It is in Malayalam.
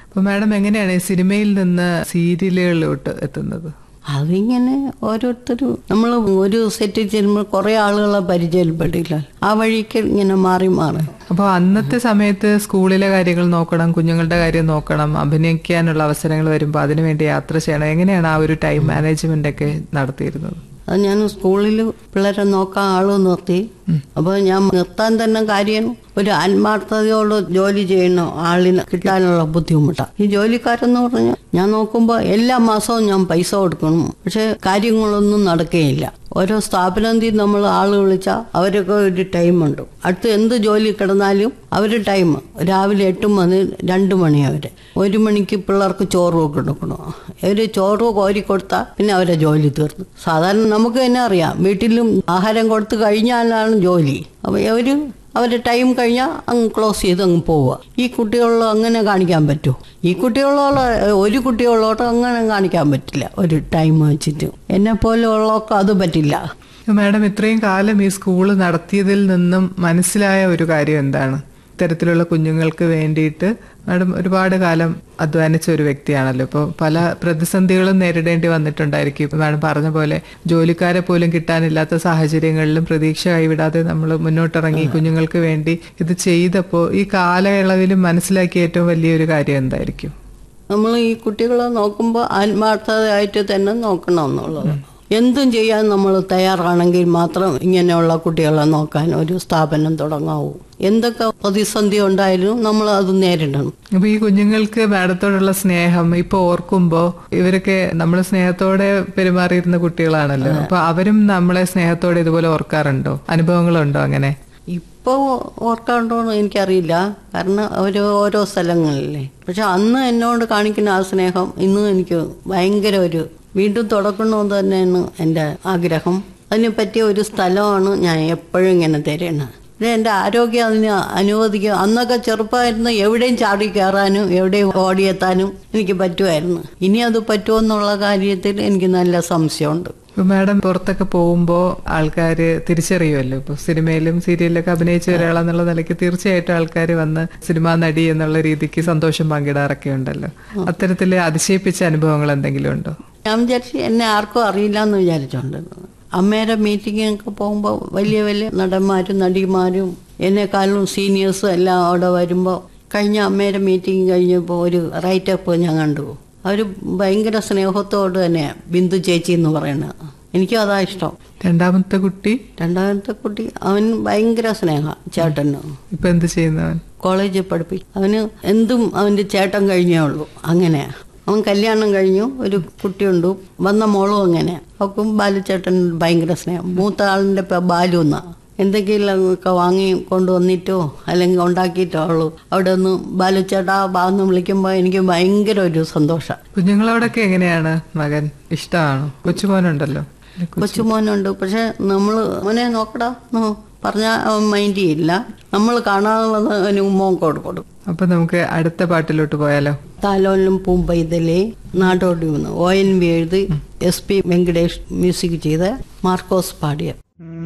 അപ്പൊ മാഡം എങ്ങനെയാണ് ഈ സിനിമയിൽ നിന്ന് സീരിയലുകളിലോട്ട് എത്തുന്നത് അതിങ്ങനെ ഓരോരുത്തരും നമ്മൾ ഒരു സെറ്റിൽ ചെല്ലുമ്പോൾ കുറേ ആളുകളെ പരിചയപ്പെടില്ല ആ വഴിക്ക് ഇങ്ങനെ മാറി മാറി അപ്പോൾ അന്നത്തെ സമയത്ത് സ്കൂളിലെ കാര്യങ്ങൾ നോക്കണം കുഞ്ഞുങ്ങളുടെ കാര്യം നോക്കണം അഭിനയിക്കാനുള്ള അവസരങ്ങൾ വരുമ്പോൾ അതിനുവേണ്ടി യാത്ര ചെയ്യണം എങ്ങനെയാണ് ആ ഒരു ടൈം മാനേജ്മെന്റ് ഒക്കെ നടത്തിയിരുന്നത് അത് ഞാൻ സ്കൂളിൽ പിള്ളേരെ നോക്കാൻ ആള് നിർത്തി അപ്പോൾ ഞാൻ നിർത്താൻ തന്നെ കാര്യം ഒരു ആത്മാർത്ഥതയോട് ജോലി ചെയ്യുന്ന ആളിന് കിട്ടാനുള്ള ബുദ്ധിമുട്ടാണ് ഈ ജോലിക്കാരെന്ന് പറഞ്ഞാൽ ഞാൻ നോക്കുമ്പോൾ എല്ലാ മാസവും ഞാൻ പൈസ കൊടുക്കണം പക്ഷെ കാര്യങ്ങളൊന്നും നടക്കുകയില്ല ഓരോ സ്ഥാപനത്തിൽ നമ്മൾ ആൾ വിളിച്ചാൽ അവരൊക്കെ ഒരു ടൈമുണ്ട് അടുത്ത് എന്ത് ജോലി കിടന്നാലും അവർ ടൈം രാവിലെ എട്ട് മണി രണ്ട് മണി വരെ ഒരു മണിക്ക് പിള്ളേർക്ക് ചോറ് കൊടുക്കണം അവർ ചോറ് കോരി കൊടുത്താൽ പിന്നെ അവരെ ജോലി തീർന്നു സാധാരണ നമുക്ക് തന്നെ അറിയാം വീട്ടിലും ആഹാരം കൊടുത്തു കഴിഞ്ഞാലാണ് ജോലി അപ്പോൾ അവർ അവരുടെ ടൈം കഴിഞ്ഞാൽ അങ്ങ് ക്ലോസ് ചെയ്ത് അങ്ങ് പോവുക ഈ കുട്ടികളിൽ അങ്ങനെ കാണിക്കാൻ പറ്റുമോ ഈ കുട്ടികളോട് ഒരു കുട്ടികളോട് അങ്ങനെ കാണിക്കാൻ പറ്റില്ല ഒരു ടൈം വെച്ചിട്ട് എന്നെ പോലെയുള്ളവർക്ക് അത് പറ്റില്ല മാഡം ഇത്രയും കാലം ഈ സ്കൂൾ നടത്തിയതിൽ നിന്നും മനസ്സിലായ ഒരു കാര്യം എന്താണ് ഇത്തരത്തിലുള്ള കുഞ്ഞുങ്ങൾക്ക് വേണ്ടിയിട്ട് മാഡം ഒരുപാട് കാലം അധ്വാനിച്ച ഒരു വ്യക്തിയാണല്ലോ ഇപ്പോൾ പല പ്രതിസന്ധികളും നേരിടേണ്ടി വന്നിട്ടുണ്ടായിരിക്കും ഇപ്പം മാഡം പറഞ്ഞ പോലെ ജോലിക്കാരെ പോലും കിട്ടാനില്ലാത്ത സാഹചര്യങ്ങളിലും പ്രതീക്ഷ കൈവിടാതെ നമ്മൾ മുന്നോട്ടിറങ്ങി കുഞ്ഞുങ്ങൾക്ക് വേണ്ടി ഇത് ചെയ്തപ്പോൾ ഈ കാലയളവിലും മനസ്സിലാക്കിയ ഏറ്റവും വലിയൊരു കാര്യം എന്തായിരിക്കും നമ്മൾ ഈ കുട്ടികളെ നോക്കുമ്പോൾ ആത്മാർത്ഥതയായിട്ട് തന്നെ നോക്കണം എന്നുള്ളത് എന്തും ചെയ്യാൻ നമ്മൾ തയ്യാറാണെങ്കിൽ മാത്രം ഇങ്ങനെയുള്ള കുട്ടികളെ നോക്കാൻ ഒരു സ്ഥാപനം തുടങ്ങാവൂ എന്തൊക്കെ പ്രതിസന്ധി ഉണ്ടായാലും നമ്മൾ അത് നേരിടണം അപ്പൊ ഈ കുഞ്ഞുങ്ങൾക്ക് മാഡത്തോടുള്ള സ്നേഹം ഇപ്പൊ ഓർക്കുമ്പോ ഇവരൊക്കെ നമ്മൾ സ്നേഹത്തോടെ പെരുമാറിയിരുന്ന കുട്ടികളാണല്ലോ അപ്പൊ അവരും നമ്മളെ സ്നേഹത്തോടെ ഇതുപോലെ ഓർക്കാറുണ്ടോ അനുഭവങ്ങളുണ്ടോ അങ്ങനെ ഇപ്പോൾ ഓർക്കാണ്ടോന്ന് എനിക്കറിയില്ല കാരണം അവർ ഓരോ സ്ഥലങ്ങളിലേ പക്ഷെ അന്ന് എന്നോട് കാണിക്കുന്ന ആ സ്നേഹം ഇന്നും എനിക്ക് ഭയങ്കര ഒരു വീണ്ടും തുടക്കണമെന്ന് തന്നെയാണ് എൻ്റെ ആഗ്രഹം അതിന് പറ്റിയ ഒരു സ്ഥലമാണ് ഞാൻ എപ്പോഴും ഇങ്ങനെ തരുന്നത് പിന്നെ എൻ്റെ ആരോഗ്യം അതിന് അനുവദിക്കുക അന്നൊക്കെ ചെറുപ്പമായിരുന്നു എവിടെയും ചാടി കയറാനും എവിടെയും ഓടിയെത്താനും എനിക്ക് പറ്റുമായിരുന്നു ഇനി അത് പറ്റുമോ എന്നുള്ള കാര്യത്തിൽ എനിക്ക് നല്ല സംശയമുണ്ട് ഇപ്പൊ മാഡം പുറത്തൊക്കെ പോകുമ്പോ ആൾക്കാര് തിരിച്ചറിയുമല്ലോ ഇപ്പൊ സിനിമയിലും സീരിയലിലൊക്കെ അഭിനയിച്ച ഒരാളെന്നുള്ള നിലയ്ക്ക് തീർച്ചയായിട്ടും ആൾക്കാർ വന്ന് സിനിമാ നടി എന്നുള്ള രീതിക്ക് സന്തോഷം പങ്കിടാറൊക്കെ ഉണ്ടല്ലോ അത്തരത്തില് അതിശയിപ്പിച്ച അനുഭവങ്ങൾ എന്തെങ്കിലും ഉണ്ടോ ഞാൻ വിചാരിച്ചു എന്നെ ആർക്കും അറിയില്ല എന്ന് വിചാരിച്ചോണ്ടിരുന്നു അമ്മയുടെ മീറ്റിങ്ങിനൊക്കെ പോകുമ്പോൾ വലിയ വലിയ നടന്മാരും നടിമാരും എന്നെക്കാളും സീനിയേഴ്സും എല്ലാം അവിടെ വരുമ്പോൾ കഴിഞ്ഞ അമ്മയുടെ മീറ്റിംഗ് കഴിഞ്ഞപ്പോൾ ഒരു റൈറ്റപ്പ് ഞാൻ കണ്ടു അവർ ഭയങ്കര സ്നേഹത്തോട് തന്നെ ബിന്ദു ചേച്ചി എന്ന് പറയുന്നത് എനിക്കും അതാ ഇഷ്ടം രണ്ടാമത്തെ കുട്ടി രണ്ടാമത്തെ കുട്ടി അവൻ ഭയങ്കര സ്നേഹ ചേട്ടന് ഇപ്പൊ എന്ത് ചെയ്യുന്നവൻ കോളേജിൽ പഠിപ്പിക്കും അവന് എന്തും അവൻ്റെ ചേട്ടൻ കഴിഞ്ഞേ ഉള്ളൂ അങ്ങനെ അവൻ കല്യാണം കഴിഞ്ഞു ഒരു കുട്ടിയുണ്ട് വന്ന മോളും അങ്ങനെ അവക്കും ബാലുചേട്ടൻ ഭയങ്കര സ്നേഹം മൂത്ത ആളിൻ്റെ ഇപ്പം ബാലു എന്നാ എന്തെങ്കിലും ഒക്കെ വാങ്ങി കൊണ്ടുവന്നിട്ടോ അല്ലെങ്കിൽ ഉണ്ടാക്കിയിട്ടോ ഉള്ളൂ അവിടെ ഒന്ന് ബാലുചേട്ടാ ബാന്ന് വിളിക്കുമ്പോൾ എനിക്ക് ഭയങ്കര ഒരു സന്തോഷം കുഞ്ഞുങ്ങളോടൊക്കെ എങ്ങനെയാണ് മകൻ ഇഷ്ടമാണോ കൊച്ചുമോനുണ്ടല്ലോ കൊച്ചുമോനുണ്ട് പക്ഷെ നമ്മൾ മോനെ നോക്കടാ എന്ന് പറഞ്ഞാൽ അവൻ മൈൻഡ് ചെയ്യില്ല നമ്മൾ കാണാനുള്ളത് അവന് ഉമ്മോൻ കൊടുക്കും അപ്പൊ നമുക്ക് അടുത്ത പാട്ടിലോട്ട് പോയാലോ താലോലും പൂമ്പൈതലെ നാടോടി വന്നു ഒ എൻ വി എഴുതി എസ് പി വെങ്കടേഷ് മ്യൂസിക് ചെയ്ത് മാർക്കോസ് പാടിയ